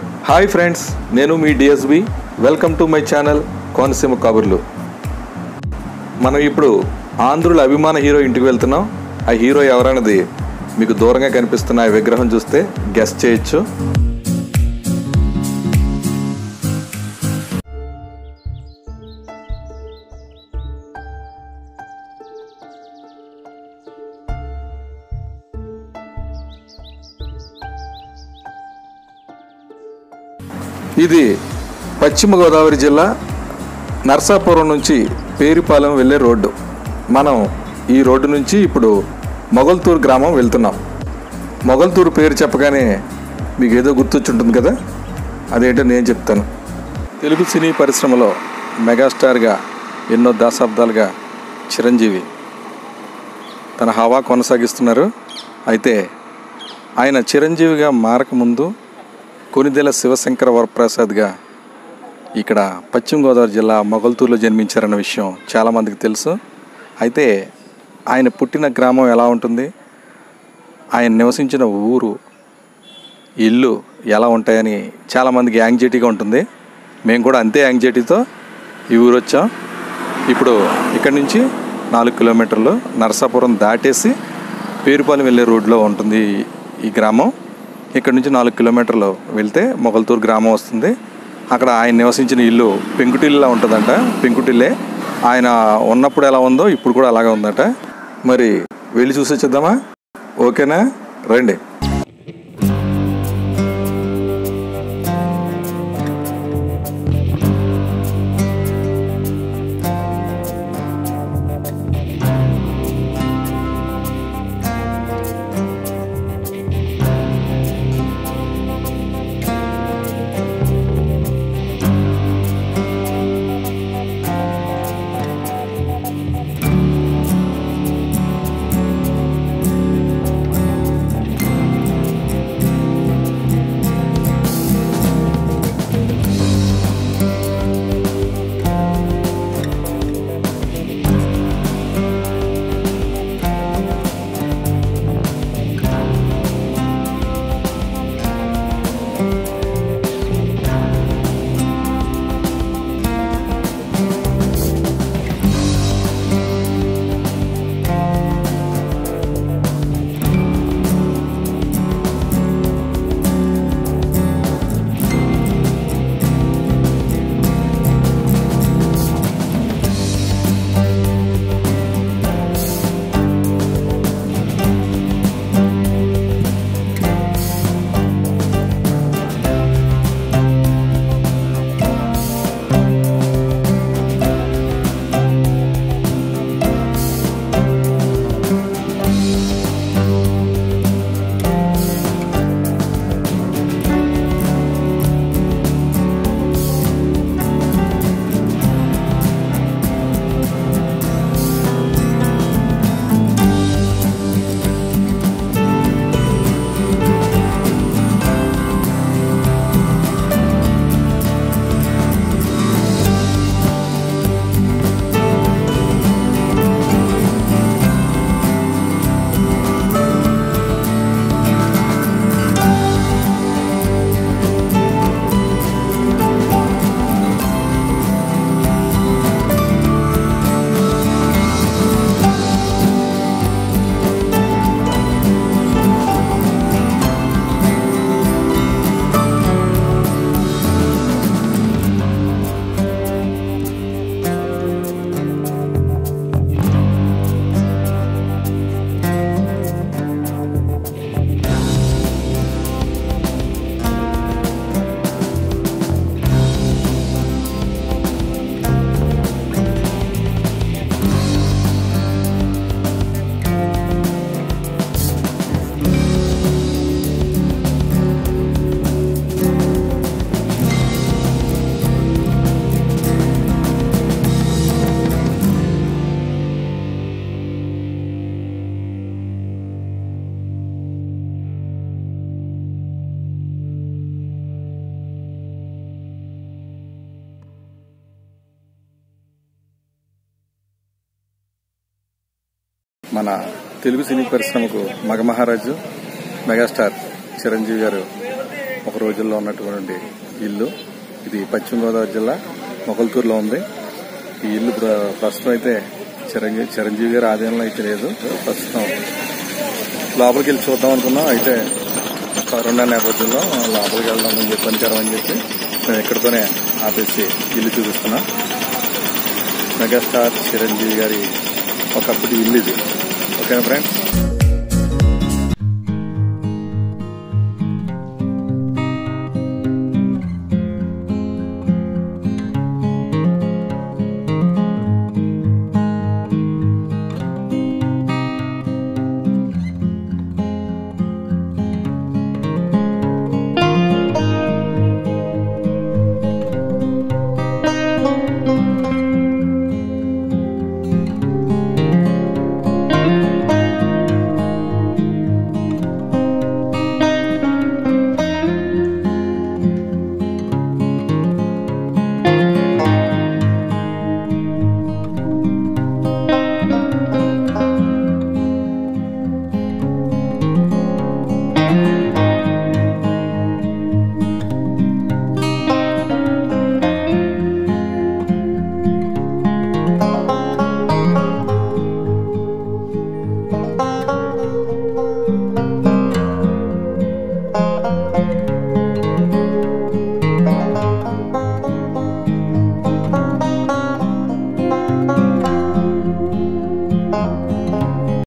hi friends నేను మీ DSB welcome to my channel Konaseema Kaburlu మనం ఇప్పుడు ఆంధ్రుల అభిమాన హీరో ఇంటికి వెళ్తున్నాం ఆ హీరో ఎవరన్నది మీకు దూరంగా కనిపిస్తున్న ఆ విగ్రహం చూస్తే గెస్ట్ చేయొచ్చు ఇది పశ్చిమ గోదావరి జిల్లా నర్సాపురం నుంచి పేరుపాలెం వెళ్ళే రోడ్డు మనం ఈ రోడ్డు నుంచి ఇప్పుడు మొగల్తూరు గ్రామం వెళ్తున్నాం మొగల్తూరు పేరు చెప్పగానే మీకు ఏదో గుర్తొచ్చుంటుంది కదా అదేంటో నేను చెప్తాను తెలుగు సినీ పరిశ్రమలో మెగాస్టార్గా ఎన్నో దశాబ్దాలుగా చిరంజీవి తన హవా కొనసాగిస్తున్నారు అయితే ఆయన చిరంజీవిగా మారకముందు కొనిదెల శివశంకర వరప్రసాద్గా ఇక్కడ పశ్చిమ గోదావరి జిల్లా మొగల్తూరులో జన్మించారన్న విషయం చాలామందికి తెలుసు అయితే ఆయన పుట్టిన గ్రామం ఎలా ఉంటుంది ఆయన నివసించిన ఊరు ఇల్లు ఎలా ఉంటాయని చాలామందికి యాంగ్జైటీగా ఉంటుంది మేము కూడా అంతే యాంగ్జైటీతో ఈ ఊరు వచ్చాం ఇప్పుడు ఇక్కడి నుంచి నాలుగు కిలోమీటర్లు నరసాపురం దాటేసి పేరుపాలెం వెళ్ళే రోడ్లో ఉంటుంది ఈ- ఈ గ్రామం ఇక్కడ నుంచి నాలుగు కిలోమీటర్లు వెళ్తే మొగల్తూరు గ్రామం వస్తుంది అక్కడ ఆయన నివసించిన ఇల్లు పెంకుటిల్లా ఉంటుందంట పెంకుటిల్లే ఆయన ఉన్నప్పుడు ఎలా ఉందో ఇప్పుడు కూడా అలాగే ఉందట మరి వెళ్ళి చూసి వచ్చేద్దామా ఓకేనా రండి మన తెలుగు సినీ పరిశ్రమకు మగమహారాజు మెగాస్టార్ చిరంజీవి గారు ఒక రోజుల్లో ఉన్నటువంటి ఇల్లు ఇది పశ్చిమ గోదావరి జిల్లా మొగల్తూరులో ఉంది ఈ ఇల్లు ప్ర- ప్రస్తుతం అయితే చిరంజీవి చిరంజీవి గారి ఆధీనంలో అయితే లేదు ప్రస్తుతం లోపలికి వెళ్ళి చూద్దాం అనుకున్నాం అయితే కరోనా నేపథ్యంలో లోపలికి వెళ్దాం అని చెప్పి పనికరం అని చెప్పి మేము ఇక్కడితోనే ఆపేసి ఇల్లు చూపిస్తున్నాం మెగాస్టార్ చిరంజీవి గారి ఒకప్పటి ఇల్లు ఇది ఓకేనా ఫ్రెండ్స్